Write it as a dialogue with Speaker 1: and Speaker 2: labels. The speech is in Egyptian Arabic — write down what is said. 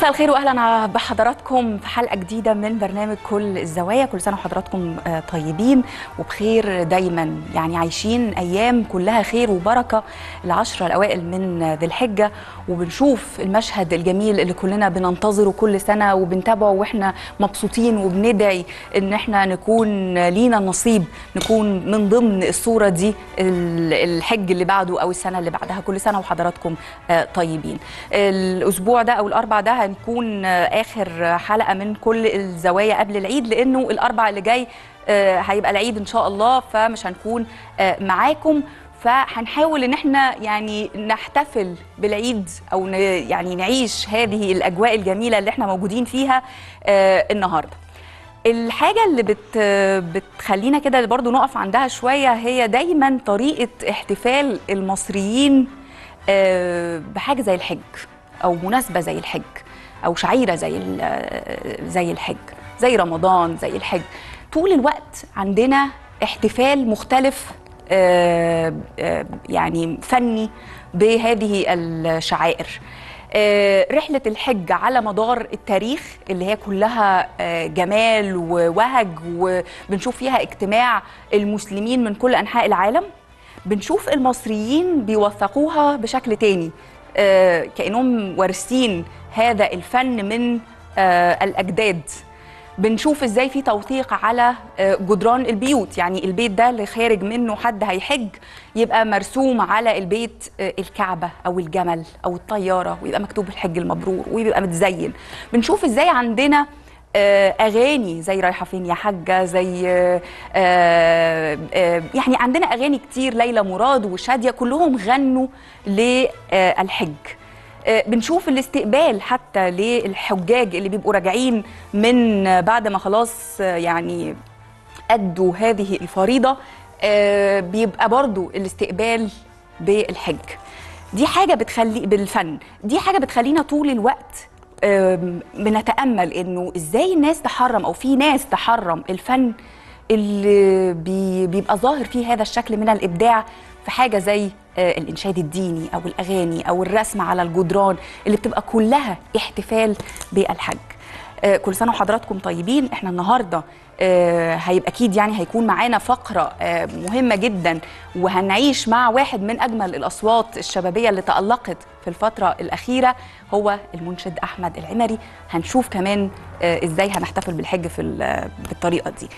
Speaker 1: مساء الخير واهلا بحضراتكم في حلقه جديده من برنامج كل الزوايا كل سنه وحضراتكم آه، طيبين وبخير دايما يعني عايشين ايام كلها خير وبركه العشره الاوائل من ذي الحجه وبنشوف المشهد الجميل اللي كلنا بننتظره كل سنه وبنتابعه واحنا مبسوطين وبندعي ان احنا نكون لينا نصيب نكون من ضمن الصوره دي ال- الحج اللي بعده او السنه اللي بعدها كل سنه وحضراتكم آه، طيبين الاسبوع ده او الاربع ده هنكون آه، اخر حلقه من كل الزوايا قبل العيد لانه الاربع اللي جاي آه، هيبقى العيد ان شاء الله فمش هنكون آه، معاكم فهنحاول ان احنا يعني نحتفل بالعيد او ن- يعني نعيش هذه الاجواء الجميله اللي احنا موجودين فيها آه، النهارده الحاجة اللي بت بتخلينا كده برضو نقف عندها شوية هي دايما طريقة احتفال المصريين آه، بحاجة زي الحج أو مناسبة زي الحج أو شعيرة زي ال- آه، زي الحج زي رمضان زي الحج طول الوقت عندنا احتفال مختلف آه، آه، يعني فني بهذه الشعائر آه، رحلة الحج على مدار التاريخ اللي هي كلها آه، جمال ووهج وبنشوف فيها اجتماع المسلمين من كل أنحاء العالم بنشوف المصريين بيوثقوها بشكل تاني آه، كأنهم وارثين هذا الفن من آه، الأجداد بنشوف ازاي في توثيق على آه، جدران البيوت يعني البيت ده اللي خارج منه حد هيحج يبقى مرسوم على البيت آه، الكعبة أو الجمل أو الطيارة ويبقى مكتوب الحج المبرور ويبقى متزين بنشوف ازاي عندنا آه، أغاني زي رايحة فين يا حاجة زي آه، آه، آه، يعني عندنا أغاني كتير ليلى مراد وشادية كلهم غنوا للحج آه، بنشوف الاستقبال حتى للحجاج اللي بيبقوا راجعين من آه، بعد ما خلاص آه، يعني أدوا هذه الفريضة آه، بيبقى برضو الاستقبال بالحج دي حاجة بتخلي بالفن دي حاجة بتخلينا طول الوقت آم، بنتأمل إنه إزاي الناس تحرم أو في ناس تحرم الفن اللي بي بيبقى ظاهر فيه هذا الشكل من الإبداع في حاجة زي آه، الإنشاد الديني أو الأغاني أو الرسم على الجدران اللي بتبقى كلها احتفال بالحج آه، كل سنه وحضراتكم طيبين احنا النهارده آه، هيبقى اكيد يعني هيكون معانا فقره آه، مهمه جدا وهنعيش مع واحد من اجمل الاصوات الشبابيه اللي تالقت في الفتره الاخيره هو المنشد احمد العمري هنشوف كمان آه، ازاي هنحتفل بالحج في ال- بالطريقه دي